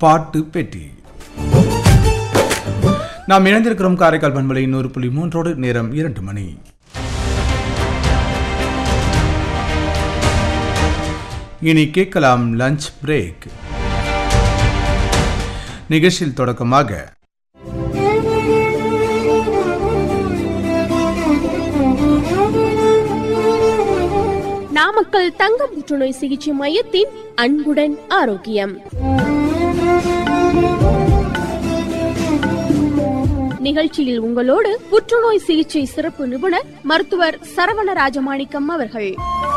பாட்டு பெட்டி நாம் இணைந்திருக்கிறோம் காரைக்கால் பண்பலை நூறு புள்ளி மூன்றோடு நேரம் இரண்டு மணி இனி கேட்கலாம் லஞ்ச் பிரேக் நிகழ்ச்சியில் தொடக்கமாக நாமக்கல் தங்க புற்றுநோய் சிகிச்சை மையத்தின் அன்புடன் ஆரோக்கியம் நிகழ்ச்சியில் உங்களோடு புற்றுநோய் சிகிச்சை சிறப்பு நிபுணர் மருத்துவர் சரவண ராஜமாணிக்கம் அவர்கள்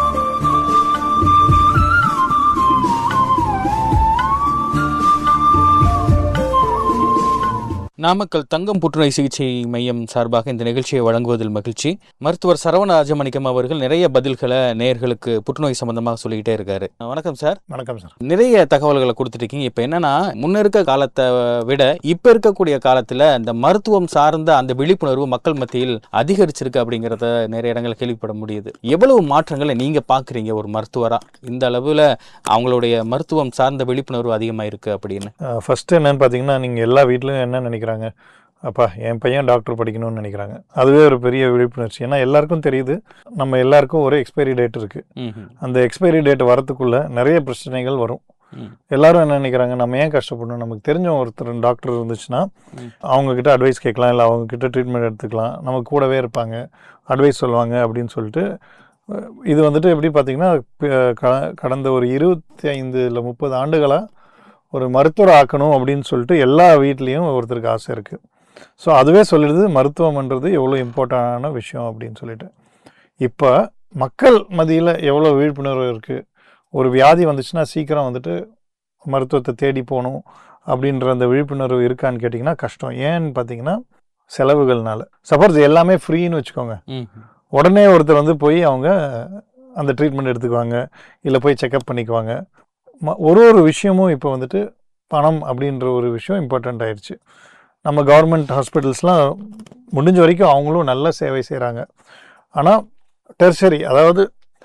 நாமக்கல் தங்கம் புற்றுநோய் சிகிச்சை மையம் சார்பாக இந்த நிகழ்ச்சியை வழங்குவதில் மகிழ்ச்சி மருத்துவர் சரவண ராஜமணிக்கம் அவர்கள் நிறைய பதில்களை நேயர்களுக்கு புற்றுநோய் சம்பந்தமாக சொல்லிக்கிட்டே இருக்காரு வணக்கம் சார் வணக்கம் சார் நிறைய தகவல்களை கொடுத்துருக்கீங்க இப்போ என்னன்னா முன்ன இருக்க காலத்தை விட இப்போ இருக்கக்கூடிய காலத்தில் இந்த மருத்துவம் சார்ந்த அந்த விழிப்புணர்வு மக்கள் மத்தியில் அதிகரிச்சிருக்கு அப்படிங்கிறத நிறைய இடங்களில் கேள்விப்பட முடியுது எவ்வளவு மாற்றங்களை நீங்க பார்க்குறீங்க ஒரு மருத்துவரா இந்த அளவில் அவங்களுடைய மருத்துவம் சார்ந்த விழிப்புணர்வு அதிகமாக இருக்கு அப்படின்னு ஃபஸ்ட்டு என்னன்னு பார்த்தீங்கன்னா நீங்கள் எல்லா வீட்லையும் என்ன நினைக்கிறாங்க அப்பா என் பையன் டாக்டர் படிக்கணும்னு நினைக்கிறாங்க அதுவே ஒரு பெரிய விழிப்புணர்ச்சி ஏன்னா எல்லாருக்கும் தெரியுது நம்ம எல்லாருக்கும் ஒரு எக்ஸ்பைரி டேட் இருக்குது ம்ஹும். அந்த எக்ஸ்பைரி டேட் வரத்துக்குள்ள நிறைய பிரச்சனைகள் வரும் ம். எல்லாரும் என்ன நினைக்கிறாங்க நம்ம ஏன் கஷ்டப்படணும் நமக்கு தெரிஞ்ச ஒருத்தர் டாக்டர் இருந்துச்சுன்னா ம். அவங்க கிட்ட அட்வைஸ் கேட்கலாம் இல்லை அவங்க கிட்ட ட்ரீட்மெண்ட் எடுத்துக்கலாம் நம்ம கூடவே இருப்பாங்க அட்வைஸ் சொல்லுவாங்க அப்படின்னு சொல்லிட்டு அஹ், இது வந்துட்டு எப்படி பார்த்தீங்கன்னா ப- க- கடந்த ஒரு இருபத்தி ஐந்து இல்லை முப்பது ஆண்டுகளாக ஒரு மருத்துவர் ஆக்கணும் அப்படின்னு சொல்லிட்டு எல்லா வீட்லேயும் ஒருத்தருக்கு ஆசை இருக்குது ஸோ அதுவே சொல்லிடுது மருத்துவம்ன்றது எவ்வளோ இம்பார்ட்டண்டான விஷயம் அப்படின்னு சொல்லிட்டு இப்போ மக்கள் மத்தியில் எவ்வளோ விழிப்புணர்வு இருக்குது ஒரு வியாதி வந்துச்சுன்னா சீக்கிரம் வந்துட்டு மருத்துவத்தை தேடி போகணும் அப்படின்ற அந்த விழிப்புணர்வு இருக்கான்னு கேட்டிங்கன்னா கஷ்டம் ஏன்னு பார்த்தீங்கன்னா செலவுகள்னால சப்போஸ் எல்லாமே ஃப்ரீன்னு வச்சுக்கோங்க ம்ஹும். உடனே ஒருத்தர் வந்து போய் அவங்க அந்த ட்ரீட்மெண்ட் எடுத்துக்குவாங்க இல்லை போய் செக்கப் பண்ணிக்குவாங்க ம- ஒரு ஒரு விஷயமும் இப்போ வந்துட்டு பணம் அப்படின்ற ஒரு விஷயம் இம்பார்ட்டண்ட் ஆயிடுச்சு நம்ம கவர்மெண்ட் ஹாஸ்பிட்டல்ஸ்லாம் முடிஞ்ச வரைக்கும் அவங்களும் நல்ல சேவை செய்கிறாங்க ஆனால் டெர்சரி அதாவது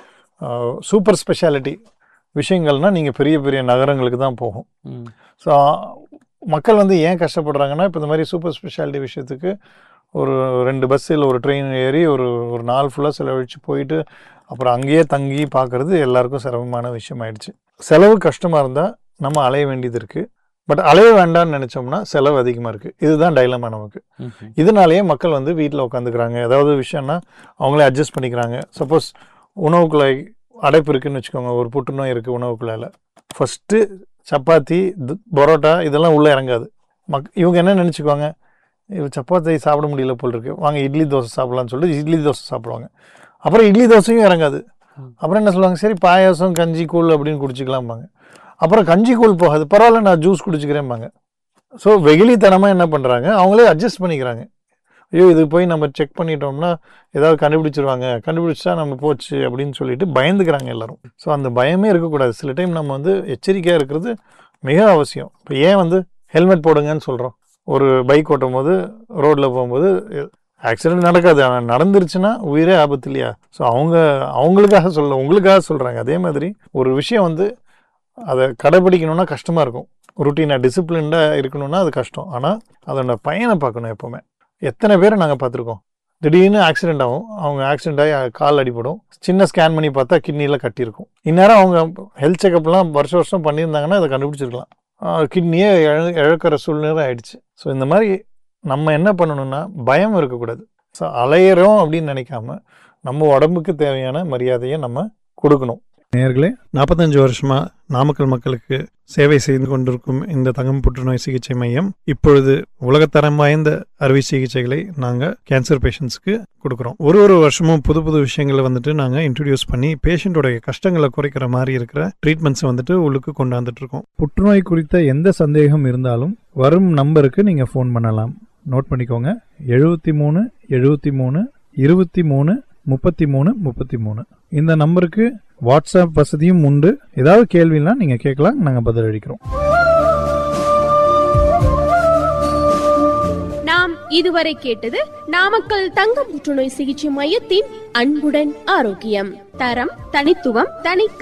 சூப்பர் ஸ்பெஷாலிட்டி விஷயங்கள்னால் நீங்கள் பெரிய பெரிய நகரங்களுக்கு தான் போகும் ம். ஸோ மக்கள் வந்து ஏன் கஷ்டப்படுறாங்கன்னா இப்போ இந்த மாதிரி சூப்பர் ஸ்பெஷாலிட்டி விஷயத்துக்கு ஒரு ரெண்டு பஸ்ஸில் ஒரு ட்ரெயின் ஏறி ஒரு ஒரு நாள் ஃபுல்லாக செலவழித்து போயிட்டு அப்புறம் அங்கேயே தங்கி பார்க்குறது எல்லாருக்கும் சிரமமான விஷயம் ஆயிடுச்சு செலவு கஷ்டமாக இருந்தால் நம்ம அலைய வேண்டியது இருக்குது பட் அலைய வேண்டாம்னு நினச்சோம்னா செலவு அதிகமாக இருக்குது இதுதான் டைலமா நமக்கு ம்ஹும். இதனாலேயே மக்கள் வந்து வீட்டில் உட்காந்துக்கிறாங்க ஏதாவது விஷயம்னா அவங்களே அட்ஜஸ்ட் பண்ணிக்கிறாங்க சப்போஸ் உணவுக்குழாய் அடைப்பு இருக்குன்னு வச்சுக்கோங்க ஒரு புற்றுநோய் இருக்குது உணவுக்குழாயில் ஃபஸ்ட்டு சப்பாத்தி து- பரோட்டா இதெல்லாம் உள்ளே இறங்காது மக் இவங்க என்ன நினச்சிக்குவாங்க இவ சப்பாத்தி சாப்பிட முடியல போல் இருக்கு வாங்க இட்லி தோசை சாப்பிடலாம்னு சொல்லிட்டு இட்லி தோசை சாப்பிடுவாங்க அப்புறம் இட்லி தோசையும் இறங்காது ம். அப்புறம் என்ன சொல்லுவாங்க சரி பாயாசம் கஞ்சி கூழ் அப்படின்னு குடிச்சிக்கலாம்பாங்க அப்புறம் கஞ்சி கூழ் போகாது பரவாயில்ல நான் ஜூஸ் குடிச்சிக்கிறேன்பாங்க ஸோ வெகுளித்தனமாக என்ன பண்ணுறாங்க அவங்களே அட்ஜஸ்ட் பண்ணிக்கிறாங்க ஐயோ இது போய் நம்ம செக் பண்ணிட்டோம்னா ஏதாவது கண்டுபிடிச்சிருவாங்க கண்டுபிடிச்சா நம்ம போச்சு அப்படின்னு சொல்லிட்டு பயந்துக்கிறாங்க எல்லாரும் ஸோ அந்த பயமே இருக்கக்கூடாது சில டைம் நம்ம வந்து எச்சரிக்கையாக இருக்கிறது மிக அவசியம் இப்போ ஏன் வந்து ஹெல்மெட் போடுங்கன்னு சொல்கிறோம் ஒரு பைக் ஓட்டும் போது ரோட்டில் போகும்போது ஆக்சிடென்ட் நடக்காது ஆனால் நடந்துருச்சுன்னா உயிரே ஆபத்து இல்லையா ஸோ அவங்க அவங்களுக்காக சொல்ல உங்களுக்காக சொல்கிறாங்க அதே மாதிரி ஒரு விஷயம் வந்து அதை கடைபிடிக்கணும்னா கஷ்டமாக இருக்கும் ருட்டீனாக டிசிப்ளின்டாக இருக்கணும்னா அது கஷ்டம் ஆனால் அதோட பயனை பார்க்கணும் எப்போவுமே எத்தனை பேரை நாங்கள் பார்த்துருக்கோம் திடீர்னு ஆக்சிடென்ட் ஆகும் அவங்க ஆக்சிடென்ட் ஆகி கால் அடிபடும் சின்ன ஸ்கேன் பண்ணி பார்த்தா கிட்னியில் கட்டியிருக்கும் இந்நேரம் அவங்க ஹெல்த் செக்கப்லாம் வருஷம் வருஷம் பண்ணியிருந்தாங்கன்னா அதை கண்டுபிடிச்சிருக்கலாம் கிட்னியே இழ இழக்கிற சூழ்நிலை ஆயிடுச்சு ஸோ இந்த மாதிரி நம்ம என்ன பண்ணணும்னா பயம் இருக்கக்கூடாது ஸோ அலையிறோம் அப்படின்னு நினைக்காம நம்ம உடம்புக்கு தேவையான மரியாதையை நம்ம கொடுக்கணும் நேர்களே நாற்பத்தஞ்சு வருஷமா நாமக்கல் மக்களுக்கு சேவை செய்து கொண்டிருக்கும் இந்த தங்கம் புற்றுநோய் சிகிச்சை மையம் இப்பொழுது உலகத்தரம் வாய்ந்த அறுவை சிகிச்சைகளை நாங்கள் கேன்சர் பேஷண்ட்ஸ்க்கு கொடுக்குறோம் ஒரு ஒரு வருஷமும் புது புது விஷயங்களை வந்துட்டு நாங்கள் இன்ட்ரடியூஸ் பண்ணி பேஷண்ட்டோடைய கஷ்டங்களை குறைக்கிற மாதிரி இருக்கிற ட்ரீட்மெண்ட்ஸை வந்துட்டு உள்ளுக்கு கொண்டாந்துட்டு இருக்கோம் புற்றுநோய் குறித்த எந்த சந்தேகம் இருந்தாலும் வரும் நம்பருக்கு நீங்கள் ஃபோன் பண்ணலாம் நோட் பண்ணிக்கோங்க எழுபத்தி மூணு எழுபத்தி மூணு இருபத்தி மூணு முப்பத்தி மூணு முப்பத்தி மூணு இந்த நம்பருக்கு வாட்ஸ்அப் வசதியும் உண்டு ஏதாவது கேள்வினா நீங்கள் கேட்கலாம் நாங்கள் பதிலளிக்கிறோம் நாம் இதுவரை கேட்டது நாமக்கல் தங்க புற்றுநோய் சிகிச்சை மையத்தின் அன்புடன் ஆரோக்கியம் தரம் தனித்துவம் தனி